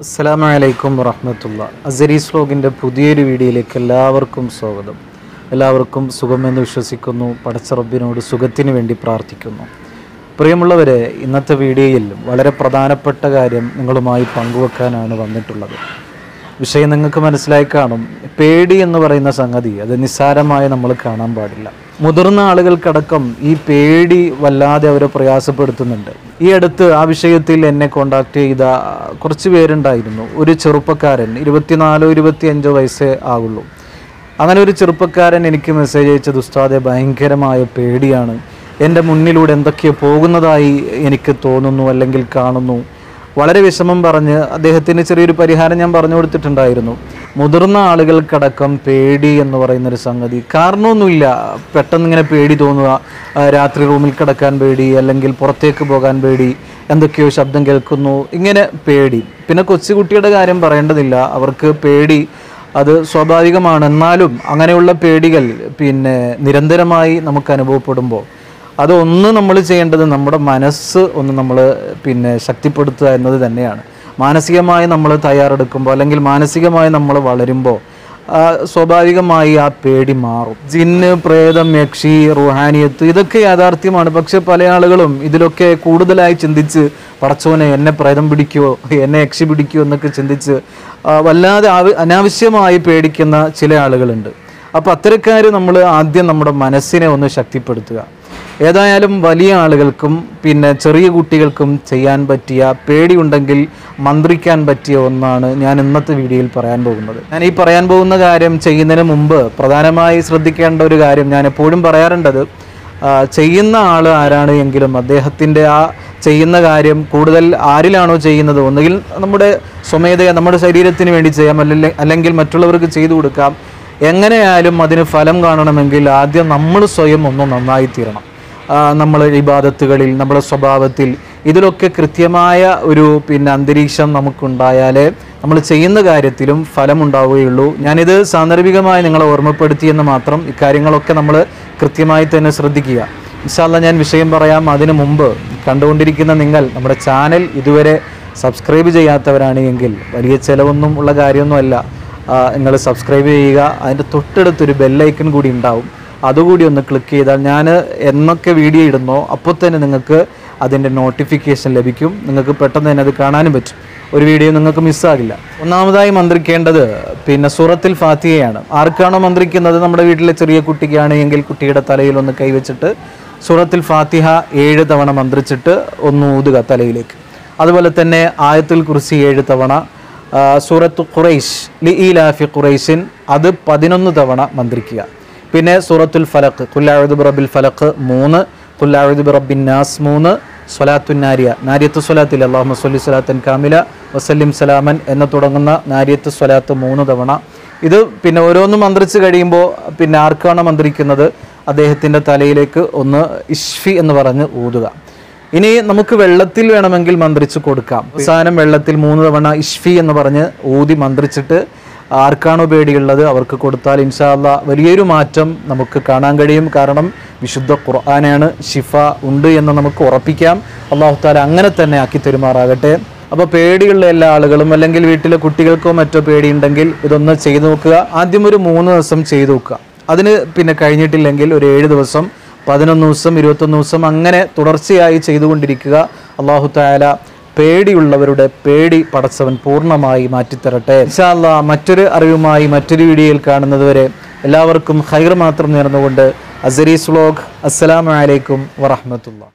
അസ്സലാമു അലൈക്കും വറഹമത്തുള്ള അസരീസ് വ്ലോഗിൻ്റെ പുതിയൊരു വീഡിയോയിലേക്ക് എല്ലാവർക്കും സ്വാഗതം എല്ലാവർക്കും സുഖമെന്ന് വിശ്വസിക്കുന്നു പടച്ച റബ്ബിനോട് സുഖത്തിന് വേണ്ടി പ്രാർത്ഥിക്കുന്നു പ്രിയമുള്ളവരെ ഇന്നത്തെ വീഡിയോയിൽ വളരെ പ്രധാനപ്പെട്ട കാര്യം നിങ്ങളുമായി പങ്കുവെക്കാനാണ് വന്നിട്ടുള്ളത് വിഷയം നിങ്ങൾക്ക് മനസ്സിലായി കാണും പേടി എന്ന് പറയുന്ന സംഗതി അത് നിസ്സാരമായി നമ്മൾ കാണാൻ പാടില്ല മുതിർന്ന ആളുകൾക്കടക്കം ഈ പേടി വല്ലാതെ അവരെ പ്രയാസപ്പെടുത്തുന്നുണ്ട് ഈ അടുത്ത് ആ വിഷയത്തിൽ എന്നെ കോണ്ടാക്ട് ചെയ്ത കുറച്ച് പേരുണ്ടായിരുന്നു ഒരു ചെറുപ്പക്കാരൻ ഇരുപത്തിനാലോ ഇരുപത്തിയഞ്ചോ വയസ്സേ ആകുള്ളൂ അങ്ങനെ ഒരു ചെറുപ്പക്കാരൻ എനിക്ക് മെസ്സേജ് അയച്ചത് ഉസ്താദെ ഭയങ്കരമായ പേടിയാണ് എൻ്റെ മുന്നിലൂടെ എന്തൊക്കെയോ പോകുന്നതായി എനിക്ക് തോന്നുന്നു അല്ലെങ്കിൽ കാണുന്നു വളരെ വിഷമം പറഞ്ഞ് അദ്ദേഹത്തിന് ചെറിയൊരു പരിഹാരം ഞാൻ പറഞ്ഞു കൊടുത്തിട്ടുണ്ടായിരുന്നു മുതിർന്ന ആളുകൾക്കടക്കം പേടി എന്ന് പറയുന്നൊരു സംഗതി കാരണമൊന്നുമില്ല പെട്ടെന്ന് ഇങ്ങനെ പേടി തോന്നുക ആ, രാത്രി റൂമിൽ കിടക്കാൻ പേടി അല്ലെങ്കിൽ പുറത്തേക്ക് പോകാൻ പേടി എന്തൊക്കെയോ ശബ്ദം കേൾക്കുന്നു ഇങ്ങനെ പേടി പിന്നെ കൊച്ചുകുട്ടിയുടെ കാര്യം പറയേണ്ടതില്ല അവർക്ക് പേടി അത് സ്വാഭാവികമാണ് എന്നാലും അങ്ങനെയുള്ള പേടികൾ പിന്നെ നിരന്തരമായി നമുക്ക് അനുഭവപ്പെടുമ്പോൾ അത് ഒന്ന് നമ്മൾ ചെയ്യേണ്ടത് നമ്മുടെ മനസ്സ് ഒന്ന് നമ്മൾ പിന്നെ ശക്തിപ്പെടുത്തുക എന്നത് തന്നെയാണ് മാനസികമായി നമ്മൾ തയ്യാറെടുക്കുമ്പോൾ അല്ലെങ്കിൽ മാനസികമായി നമ്മൾ വളരുമ്പോൾ ആ, സ്വാഭാവികമായി ആ പേടി മാറും ജിന്ന് പ്രേതം യക്ഷി റുഹാനിയത്ത് ഇതൊക്കെ യാഥാർത്ഥ്യമാണ് പക്ഷെ പല ആളുകളും ഇതിലൊക്കെ കൂടുതലായി ചിന്തിച്ച് പടച്ചോനെ എന്നെ പ്രേതം പിടിക്കുമോ എന്നെ യക്ഷി പിടിക്കുമോ എന്നൊക്കെ ചിന്തിച്ച് ആ, വല്ലാതെ ആവ- അനാവശ്യമായി പേടിക്കുന്ന ചില ആളുകളുണ്ട് അപ്പോൾ അത്തരക്കാർ നമ്മൾ ആദ്യം നമ്മുടെ മനസ്സിനെ ഒന്ന് ശക്തിപ്പെടുത്തുക ഏതായാലും വലിയ ആളുകൾക്കും പിന്നെ ചെറിയ കുട്ടികൾക്കും ചെയ്യാൻ പറ്റിയ പേടിയുണ്ടെങ്കിൽ മന്ത്രിക്കാൻ പറ്റിയ ഒന്നാണ് ഞാൻ ഇന്നത്തെ വീഡിയോയിൽ പറയാൻ പോകുന്നത് ഞാൻ ഈ പറയാൻ പോകുന്ന കാര്യം ചെയ്യുന്നതിന് മുമ്പ് പ്രധാനമായി ശ്രദ്ധിക്കേണ്ട ഒരു കാര്യം ഞാൻ എപ്പോഴും പറയാറുണ്ടത് ആ, ചെയ്യുന്ന ആൾ ആരാണ് എങ്കിലും അദ്ദേഹത്തിൻ്റെ ആ ചെയ്യുന്ന കാര്യം കൂടുതൽ ആരിലാണോ ചെയ്യുന്നത് ഒന്നുകിൽ നമ്മുടെ സ്വമേധയ നമ്മുടെ ശരീരത്തിന് വേണ്ടി ചെയ്യാം അല്ലെങ്കിൽ അല്ലെങ്കിൽ മറ്റുള്ളവർക്ക് ചെയ്തു കൊടുക്കാം എങ്ങനെയായാലും അതിന് ഫലം കാണണമെങ്കിൽ ആദ്യം നമ്മൾ സ്വയം ഒന്ന് നന്നായി തീരണം നമ്മൾ ഇബാദത്തുകളിൽ നമ്മുടെ സ്വഭാവത്തിൽ ഇതിലൊക്കെ കൃത്യമായ ഒരു പിന്നെ അന്തരീക്ഷം നമുക്കുണ്ടായാലേ നമ്മൾ ചെയ്യുന്ന കാര്യത്തിലും ഫലമുണ്ടാവുകയുള്ളൂ ഞാനിത് സാന്ദർഭികമായി നിങ്ങളെ ഓർമ്മപ്പെടുത്തിയെന്ന് മാത്രം ഇക്കാര്യങ്ങളൊക്കെ നമ്മൾ കൃത്യമായി തന്നെ ശ്രദ്ധിക്കുക ഇൻഷാല്ല ഞാൻ വിഷയം പറയാം അതിനു മുമ്പ് കണ്ടുകൊണ്ടിരിക്കുന്ന നിങ്ങൾ നമ്മുടെ ചാനൽ ഇതുവരെ സബ്സ്ക്രൈബ് ചെയ്യാത്തവരാണ് എങ്കിൽ വലിയ ചിലവൊന്നും ഉള്ള കാര്യമൊന്നുമല്ല നിങ്ങൾ സബ്സ്ക്രൈബ് ചെയ്യുക അതിൻ്റെ തൊട്ടടുത്തൊരു ബെല്ലൈക്കൺ കൂടി ഉണ്ടാവും അതുകൂടി ഒന്ന് ക്ലിക്ക് ചെയ്താൽ ഞാൻ എന്നൊക്കെ വീഡിയോ ഇടുന്നോ അപ്പോൾ തന്നെ നിങ്ങൾക്ക് അതിൻ്റെ നോട്ടിഫിക്കേഷൻ ലഭിക്കും നിങ്ങൾക്ക് പെട്ടെന്ന് തന്നെ അത് കാണാനും പറ്റും ഒരു വീഡിയോ നിങ്ങൾക്ക് മിസ്സാകില്ല ഒന്നാമതായി മന്ത്രിക്കേണ്ടത് പിന്നെ സൂറത്തിൽ ഫാത്തിഹയാണ് ആർക്കാണോ മന്ത്രിക്കുന്നത് നമ്മുടെ വീട്ടിലെ ചെറിയ കുട്ടിക്കാണ് എങ്കിൽ കുട്ടിയുടെ തലയിൽ ഒന്ന് കൈവച്ചിട്ട് സൂറത്തിൽ ഫാത്തിഹ ഏഴ് തവണ മന്ത്രിച്ചിട്ട് ഒന്ന് ഊതുക തലയിലേക്ക് അതുപോലെ തന്നെ ആയത്തുൽ കുറിസി ഏഴ് തവണ ആ, സൂറത്ത് ഖുറൈഷ് ലി ഈലാഫി ഖുറൈഷിൻ അത് പതിനൊന്ന് തവണ മന്ത്രിക്കുക പിന്നെ സൂറത്തുൽ ഫലക്ക് കുല്ലാഴുദ് റബ്ബിൽ ഫലക്ക് മൂന്ന് കുല്ലാഴുദ് റബ്ബിൻ നാസ് മൂന്ന് സ്വലാത്തുൻ നാരിയ നാരിയത്ത് സ്വലാത്തിൽ അള്ളാഹു സ്വല്ലി സ്വലാത്തൻ കാമില വസല്ലിം സലാമൻ എന്ന് തുടങ്ങുന്ന നാരിയത്ത് സ്വലാത്ത് മൂന്ന് തവണ ഇത് പിന്നെ ഓരോന്നും മന്ത്രിച്ച് കഴിയുമ്പോൾ പിന്നെ ആർക്കാണ് മന്ത്രിക്കുന്നത് അദ്ദേഹത്തിൻ്റെ തലയിലേക്ക് ഒന്ന് ഇഷ്ഫി എന്ന് പറഞ്ഞ് ഊതുക ഇനി നമുക്ക് വെള്ളത്തിൽ വേണമെങ്കിൽ മന്ത്രിച്ച് കൊടുക്കാം അവസാനം വെള്ളത്തിൽ മൂന്ന് തവണ ഇഷ്ഫി എന്ന് പറഞ്ഞ് ഊതി മന്ത്രിച്ചിട്ട് ആർക്കാണോ പേടിയുള്ളത് അവർക്ക് കൊടുത്താൽ ഇൻഷാല്ല വലിയൊരു മാറ്റം നമുക്ക് കാണാൻ കഴിയും കാരണം വിശുദ്ധ ഖുർആനാണ് ഷിഫ ഉണ്ട് എന്ന് നമുക്ക് ഉറപ്പിക്കാം അള്ളാഹു താല അങ്ങനെ തന്നെ ആക്കി തെരുമാറാകട്ടെ അപ്പോൾ പേടിയുള്ള എല്ലാ ആളുകളും അല്ലെങ്കിൽ വീട്ടിലെ കുട്ടികൾക്കോ മറ്റോ പേടിയുണ്ടെങ്കിൽ ഇതൊന്ന് ചെയ്തു നോക്കുക ആദ്യം ഒരു മൂന്ന് ദിവസം ചെയ്തു നോക്കുക അതിന് പിന്നെ കഴിഞ്ഞിട്ടില്ലെങ്കിൽ ഒരു ഏഴ് ദിവസം പതിനൊന്ന് ദിവസം ഇരുപത്തൊന്ന് ദിവസം അങ്ങനെ തുടർച്ചയായി ചെയ്തുകൊണ്ടിരിക്കുക അള്ളാഹു താല പേടിയുള്ളവരുടെ പേടി പടച്ചവൻ പൂർണ്ണമായി മാറ്റിത്തരട്ടെ ഇൻഷാല്ലാ മറ്റൊരു അറിവുമായി മറ്റൊരു വീഡിയോയിൽ കാണുന്നത് വരെ എല്ലാവർക്കും ഹൈർ മാത്രം നേർന്നുകൊണ്ട് അസരീസ് വ്ലോഗ് അസ്സലാമു അലൈക്കും വറഹമത്തുള്ള